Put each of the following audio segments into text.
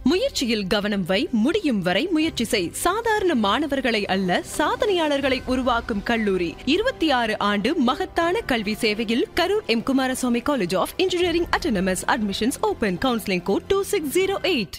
முயற்சியில் கவனம் வை முடியும் வரை முயற்சி செய் சாதாரண மாணவர்களை அல்ல சாதனையாளர்களை உருவாக்கும் கல்லூரி இருபத்தி ஆறு ஆண்டு மகத்தான கல்வி சேவையில் Karur M Kumaraswamy college of engineering autonomous admissions open counselling code two six zero eight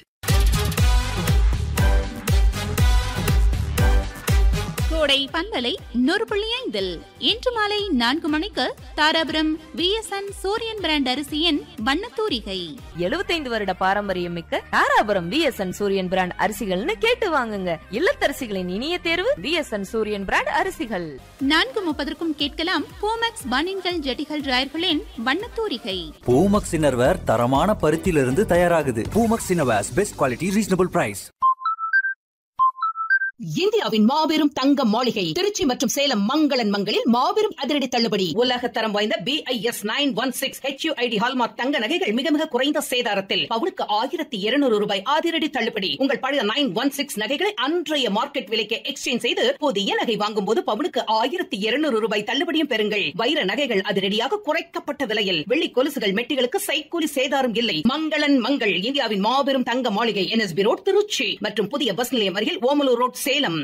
Kodai பண்பலை நூறு புள்ளி ஐந்தில் இன்று மாலை நான்கு மணிக்கு தாராபுரம் விஎஸ்என் சூரியன் பிராண்ட் அரிசியின் வண்ணத்தூரிகை எழுபத்தைந்து வருட பாரம்பரியம் மிக்க தாராபுரம் விஎஸ்என் சூரியன் பிராண்ட் அரிசிகள்னு கேட்டு வாங்குங்க இல்லத்தரசிகளின் இனிய தேர்வு விஎஸ்என் சூரியன் பிராண்ட் அரிசிகள் நான்கு முப்பதற்கும் கேட்கலாம் போமேக்ஸ் பனின்கள் ஜெட்டிகள் டிராயர்களின் வண்ணத்தூரிகை பூமக்ஸ் இன்னர்வேர் தரமான பருத்தியிலிருந்து தயாராகுது Poomex innerwears best quality reasonable price இந்தியாவின் மாபெரும் தங்க மாளிகை திருச்சி மற்றும் சேலம் மங்களன் மங்களில் மாபெரும் அதிரடி தள்ளுபடி உலக தரம் வாய்ந்த B I S nine one six HUID hallmark தங்க நகைகள் மிக மிக குறைந்த சேதாரத்தில் பவுனுக்கு ஆயிரத்தி இருநூறு ரூபாய் அதிரடி தள்ளுபடி உங்கள் பழைய நைன் ஒன் சிக்ஸ் நகைகளை அன்றைய மார்க்கெட் விலைக்கு எக்ஸ்சேஞ்ச் செய்து புதிய நகை வாங்கும் போது பவுனுக்கு ஆயிரத்தி இருநூறு ரூபாய் தள்ளுபடியும் பெறுங்கள் வைர நகைகள் அதிரடியாக குறைக்கப்பட்ட விலையில் வெள்ளி கொலுசுகள் மெட்டிகளுக்கு சைக்கூலி சேதாரம் இல்லை மங்களன் மங்கள் இந்தியாவின் மாபெரும் தங்க மாளிகை என்எஸ்பி ரோட் திருச்சி மற்றும் புதிய பஸ் நிலையம் அருகில் ஓமலூர் ரோட் சேலம்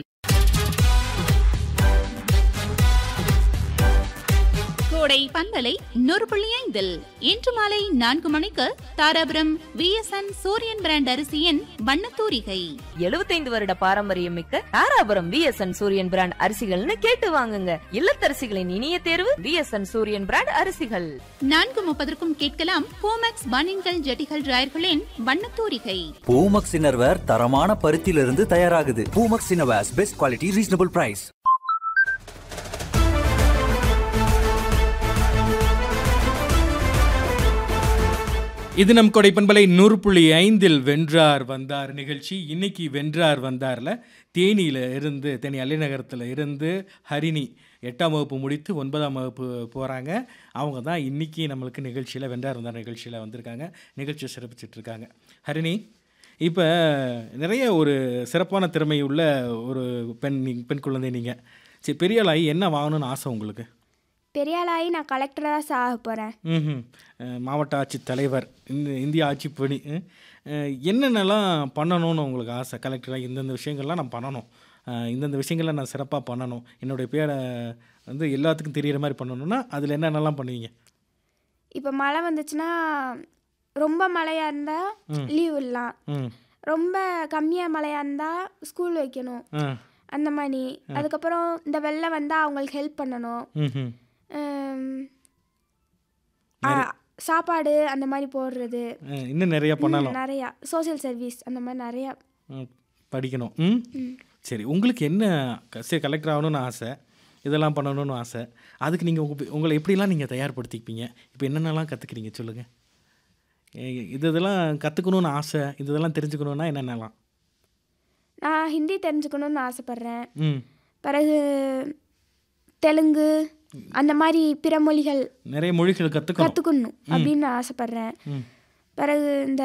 கோடை பண்பலை நூறு புள்ளி ஐந்தில் இன்று மாலை நான்கு மணிக்கு தாராபுரம் விஎஸ்என் சூரியன் பிராண்ட் அரிசியின் வண்ணத்தூரிகை எழுபத்தைந்து வருட பாரம்பரியம் மிக்க தாராபுரம் விஎஸ்என் சூரியன் பிராண்ட் அரிசிகள்னு கேட்டு வாங்குங்க இல்லத்தரசிகளின் இனிய தேர்வு விஎஸ்என் சூரியன் பிராண்ட் அரிசிகள் நான்கு முப்பதற்கும் கேட்கலாம் போமேக்ஸ் பனின்கள் ஜெட்டிகள் டிராயர்களின் வண்ணத்தூரிகை பூமக்ஸ் இன்னர்வேர் தரமான பருத்தியிலிருந்து தயாராகுது Poomex innerwears best quality reasonable price இது நம் கொடை பண்பலை நூறு புள்ளி ஐந்தில் வென்றார் வந்தார் நிகழ்ச்சி இன்னைக்கு வென்றார் வந்தார்ல தேனியில் இருந்து தேனி அலைநகரத்தில் இருந்து ஹரிணி எட்டாம் வகுப்பு முடித்து ஒன்பதாம் வகுப்பு போகிறாங்க அவங்க தான் இன்னைக்கு நம்மளுக்கு நிகழ்ச்சியில் வென்றார் வந்தார் நிகழ்ச்சியில் வந்திருக்காங்க நிகழ்ச்சியை சிறப்பிச்சிட்டு இருக்காங்க ஹரிணி இப்போ நிறைய ஒரு சிறப்பான திறமை உள்ள ஒரு பெண் நீ- பெண் குழந்தை நீங்கள் சரி பெரிய ஆளாகி என்ன வாங்கணும்னு ஆசை உங்களுக்கு பெரியாளாகி நான் கலெக்டராக தான் சாக போகிறேன் ம்ஹும். அஹ் மாவட்ட ஆட்சித் தலைவர் இந்த இந்திய ஆட்சி பணி அஹ் என்னென்னலாம் பண்ணணும்னு உங்களுக்கு ஆசை கலெக்டராக இந்தந்த விஷயங்கள்லாம் நான் பண்ணணும் அஹ் இந்தந்த விஷயங்களை நான் சிறப்பாக பண்ணணும் என்னுடைய பேரை வந்து எல்லாத்துக்கும் தெரியிற மாதிரி பண்ணணும்னா அதில் என்னென்னலாம் பண்ணுவீங்க இப்போ மழை வந்துச்சுன்னா ரொம்ப மழையாக இருந்தால் லீவ் விடலாம் ம் ரொம்ப கம்மியாக மழையாக இருந்தால் ஸ்கூல் வைக்கணும் ஆ அந்த மாதிரி அதுக்கப்புறம் இந்த வெள்ளம் வந்தால் அவங்களுக்கு ஹெல்ப் பண்ணணும் ம்ஹும். உம், ஆ, சாப்பாடு அந்த மாதிரி போடுறது அஹ் இன்னும் நிறையா பண்ணலாம் நிறையா சோஷியல் சர்வீஸ் அந்த மாதிரி நிறையா ம், படிக்கணும் ம் சரி உங்களுக்கு என்ன க- சரி கலெக்டர் ஆகணும்னு ஆசை இதெல்லாம் பண்ணணும்னு ஆசை அதுக்கு நீங்கள் உங்கள் உங்களை எப்படிலாம் நீங்கள் தயார்படுத்திப்பீங்க இப்போ என்னென்னலாம் கற்றுக்குறீங்க சொல்லுங்கள் இது இதெல்லாம் கற்றுக்கணும்னு ஆசை இது இதெல்லாம் தெரிஞ்சுக்கணுன்னா என்னென்னலாம் நான் ஹிந்தி தெரிஞ்சுக்கணும்னு ஆசைப்பட்றேன் ம் பிறகு தெலுங்கு அந்த மாதிரி பிற மொழிகள் நிறைய மொழிகள் கற்றுக்கணும் கற்றுக்கணும் அப்படின்னு ஆசைப்பட்றேன் ம் பிறகு இந்த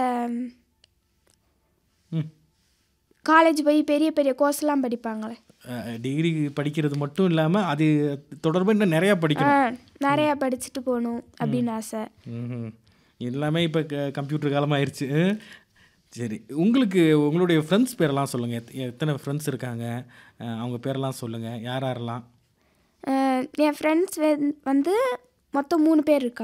ம் காலேஜ் போய் பெரிய பெரிய கோர்ஸ்லாம் படிப்பாங்களே டிகிரி படிக்கிறது மட்டும் இல்லாமல் அது தொடர்பாக இன்னும் நிறையா ஆ, படிக்கணும் நிறையா படிச்சுட்டு போகணும் அப்படின்னு ஆசை ம்ஹும். எல்லாமே இப்போ கம்ப்யூட்டர் காலமாயிருச்சு சரி உங்களுக்கு உங்களுடைய ஃப்ரெண்ட்ஸ் பேரெல்லாம் சொல்லுங்கள் எத் எத்தனை ஃப்ரெண்ட்ஸ் இருக்காங்க அஹ் அவங்க பேரெல்லாம் சொல்லுங்கள் யார் யாரெல்லாம் அஹ், என் ஃப்ரெண்ட்ஸ் வந்து மொத்தம் மூணு பேர் இருக்காங்க